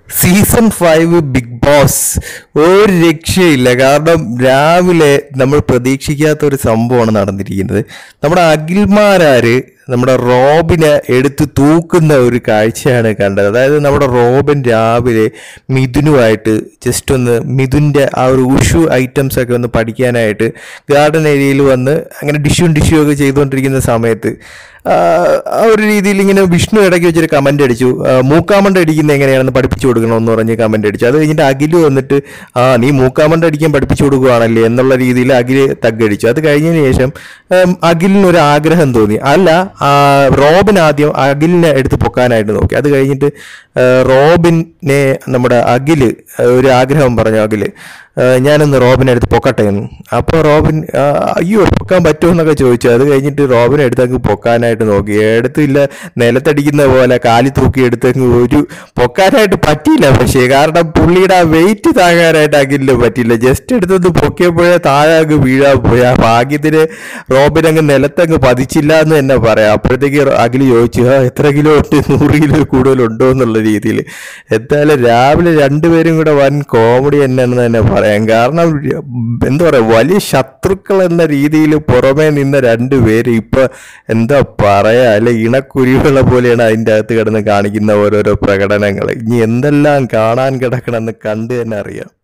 season five big boss ഒരു രക്ഷയില്ല കാരണം രാവിലെ നമ്മൾ പ്രതീക്ഷിക്കാത്ത ഒരു സംഭവമാണ് നടന്നിരിക്കുന്നത് നമ്മുടെ അഖിൽമാരാര് നമ്മുടെ റോബിനെ എടുത്ത് തൂക്കുന്ന ഒരു കാഴ്ചയാണ് കണ്ടത് അതായത് നമ്മുടെ റോബിൻ രാവിലെ മിഥുനുമായിട്ട് ജസ്റ്റ് ഒന്ന് മിഥുൻ്റെ ആ ഒരു ഉഷു ഐറ്റംസ് ഒക്കെ ഒന്ന് പഠിക്കാനായിട്ട് ഗാർഡൻ ഏരിയയിൽ വന്ന് അങ്ങനെ ഡിഷും ഡിഷും ഒക്കെ ചെയ്തുകൊണ്ടിരിക്കുന്ന സമയത്ത് ആ, ആ ഒരു രീതിയിൽ ഇങ്ങനെ വിഷ്ണു ഇടയ്ക്ക് വെച്ചൊരു കമന്റ് അടിച്ചു ആ, മൂക്കാമണ്ട അടിക്കുന്നത് എങ്ങനെയാണെന്ന് പഠിപ്പിച്ചു കൊടുക്കണമെന്ന് പറഞ്ഞ് കമന്റ് അടിച്ചു അത് കഴിഞ്ഞിട്ട് അഖില് വന്നിട്ട് ആ നീ മൂക്കാമണ്ട അടിക്കാൻ പഠിപ്പിച്ചു കൊടുക്കുവാണല്ലേ എന്നുള്ള രീതിയിൽ അഖില് തగ్గടിച്ചു അത് കഴിഞ്ഞതിന് ശേഷം ഉം, അഖിലിന് ഒരു ആഗ്രഹം തോന്നി അല്ല ആ, റോബിൻ ആദ്യം അഖിലിനെ എടുത്ത് പൊക്കാനായിട്ട് നോക്കി അത് കഴിഞ്ഞിട്ട് ആ, റോബിനെ നമ്മുടെ അഖില് ആ, ഒരു ആഗ്രഹം പറഞ്ഞു അഖില് ആ, ഞാനൊന്ന് റോബിനെ എടുത്ത് പൊക്കട്ടെ എന്ന് അപ്പോൾ റോബിൻ ആ, അയ്യോ പൊക്കാൻ പറ്റുമോ എന്നൊക്കെ ചോദിച്ചു അത് കഴിഞ്ഞിട്ട് റോബിനെ എടുത്തങ്ങ് പൊക്കാനായിട്ട് നോക്കി എടുത്തില്ല നിലത്തടിക്കുന്ന പോലെ കാലി തൂക്കി എടുത്തങ്ങ് ഒരു പൊക്കാനായിട്ട് പറ്റിയില്ല പക്ഷേ കാരണം പുള്ളിയുടെ ആ വെയിറ്റ് താങ്ങാനായിട്ട് അഖിലിന് പറ്റിയില്ല ജസ്റ്റ് എടുത്തത് പൊക്കിയപ്പോഴേ താഴെ അങ്ങ് വീഴാൻ പോയി ആ ഭാഗ്യത്തിന് റോബിൻ അങ്ങ് നിലത്തങ്ങ് പതിച്ചില്ല എന്ന് തന്നെ പറയാം അപ്പോഴത്തേക്ക് അഖില് ചോദിച്ചു ആ എത്ര കിലോ ഉണ്ട് നൂറ് കിലോ കൂടുതലുണ്ടോ എന്നുള്ള രീതിയിൽ എന്തായാലും രാവിലെ രണ്ടുപേരും കൂടെ വൻ കോമഡി തന്നെയാണെന്ന് തന്നെ പറയാം കാരണം എന്താ പറയുക വലിയ ശത്രുക്കൾ എന്ന രീതിയിൽ പുറമേ നിന്ന രണ്ടുപേര് ഇപ്പൊ എന്താ പറയാ അല്ലെ ഇണക്കുരുവികളെ പോലെയാണ് അതിൻ്റെ അകത്ത് കിടന്ന് കാണിക്കുന്ന ഓരോരോ പ്രകടനങ്ങൾ ഇനി എന്തെല്ലാം കാണാൻ കിടക്കണമെന്ന് കണ്ടു തന്നെ അറിയാം